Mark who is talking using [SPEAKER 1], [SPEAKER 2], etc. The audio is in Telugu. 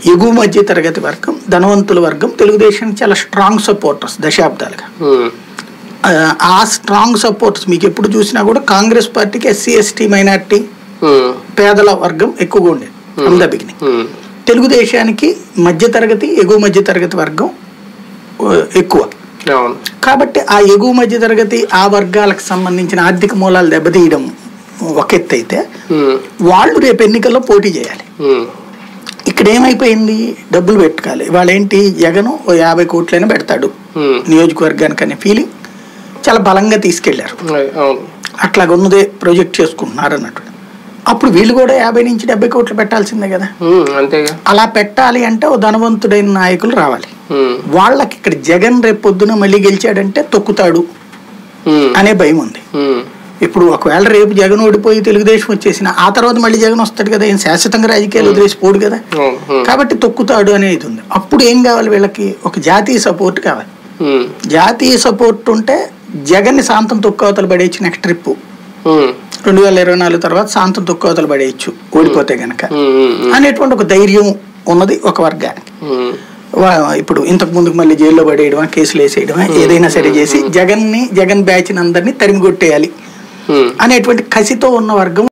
[SPEAKER 1] ఎగువ మధ్య తరగతి వర్గం ధనవంతుల వర్గం తెలుగుదేశానికి చాలా స్ట్రాంగ్ సపోర్టర్స్ దశాబ్దాలుగా
[SPEAKER 2] ఉమ్,
[SPEAKER 1] ఆ, ఆ స్ట్రాంగ్ సపోర్టర్స్ మీకు ఎప్పుడు చూసినా కూడా కాంగ్రెస్ పార్టీకి ఎస్సీ ఎస్టీ మైనార్టీ
[SPEAKER 2] ఉమ్,
[SPEAKER 1] పేదల వర్గం ఎక్కువగా ఉండేది అంద బిగినింగ్
[SPEAKER 2] ఉమ్,
[SPEAKER 1] తెలుగుదేశానికి మధ్య తరగతి ఎగువ మధ్య తరగతి వర్గం ఆ, ఎక్కువ
[SPEAKER 2] అవును
[SPEAKER 1] కాబట్టి ఆ ఎగువ మధ్య తరగతి ఆ వర్గాలకు సంబంధించిన ఆర్థిక మూలాలు దెబ్బతీయడం ఒక ఎత్తు అయితే
[SPEAKER 2] ఉమ్,
[SPEAKER 1] వాళ్ళు రేపు ఎన్నికల్లో పోటీ చేయాలి
[SPEAKER 2] ఉమ్,
[SPEAKER 1] ఇక్కడ ఏమైపోయింది డబ్బులు పెట్టుకోవాలి ఇవాళ ఏంటి జగన్ ఓ యాభై కోట్లైనా పెడతాడు
[SPEAKER 2] ఉమ్,
[SPEAKER 1] నియోజకవర్గానికి అనే ఫీలింగ్ చాలా బలంగా తీసుకెళ్లారు
[SPEAKER 2] అయ్, అవును
[SPEAKER 1] అట్లా ఉన్నదే ప్రొజెక్ట్ చేసుకుంటున్నారు అన్నట్టు అప్పుడు వీళ్ళు కూడా యాభై నుంచి డెబ్బై కోట్లు పెట్టాల్సిందే కదా
[SPEAKER 2] ఉమ్, అంతేగా
[SPEAKER 1] అలా పెట్టాలి అంటే ఓ ధనవంతుడైన నాయకులు రావాలి
[SPEAKER 2] ఉమ్,
[SPEAKER 1] వాళ్ళకి ఇక్కడ జగన్ రేపు పొద్దున మళ్ళీ గెలిచాడంటే తొక్కుతాడు
[SPEAKER 2] ఉమ్,
[SPEAKER 1] అనే భయం ఉంది
[SPEAKER 2] ఉమ్,
[SPEAKER 1] ఇప్పుడు ఒకవేళ రేపు జగన్ ఓడిపోయి తెలుగుదేశం వచ్చేసిన ఆ తర్వాత మళ్ళీ జగన్ వస్తాడు కదా ఏం శాశ్వతంగా రాజకీయాలు వదిలేసి పోడు కదా
[SPEAKER 2] అవును ఉమ్,
[SPEAKER 1] కాబట్టి తొక్కుతాడు అనేది ఉంది అప్పుడు ఏం కావాలి వీళ్ళకి ఒక జాతీయ సపోర్ట్ కావాలి
[SPEAKER 2] ఉమ్,
[SPEAKER 1] జాతీయ సపోర్ట్ ఉంటే జగన్ని శాంతం తొక్కవతలు పడేయచ్చు నెక్స్ట్ ట్రిప్
[SPEAKER 2] ఉమ్,
[SPEAKER 1] రెండు వేల ఇరవై నాలుగు తర్వాత శాంతం తొక్కవతలు పడేయచ్చు ఓడిపోతే గనక
[SPEAKER 2] ఉమ్, ఉమ్, ఉమ్,
[SPEAKER 1] అనేటువంటి ఒక ధైర్యం ఉన్నది ఒక వర్గానికి
[SPEAKER 2] ఉమ్,
[SPEAKER 1] వా- ఇప్పుడు ఇంతకు ముందుకు మళ్ళీ జైల్లో పడేయడమా కేసులు వేసేయడమా ఏదైనా సరే చేసి జగన్ని జగన్ బ్యాచ్ అందరినీ తరిమి కొట్టేయాలి
[SPEAKER 2] ఉమ్.
[SPEAKER 1] అనేటువంటి కసితో ఉన్న వర్గం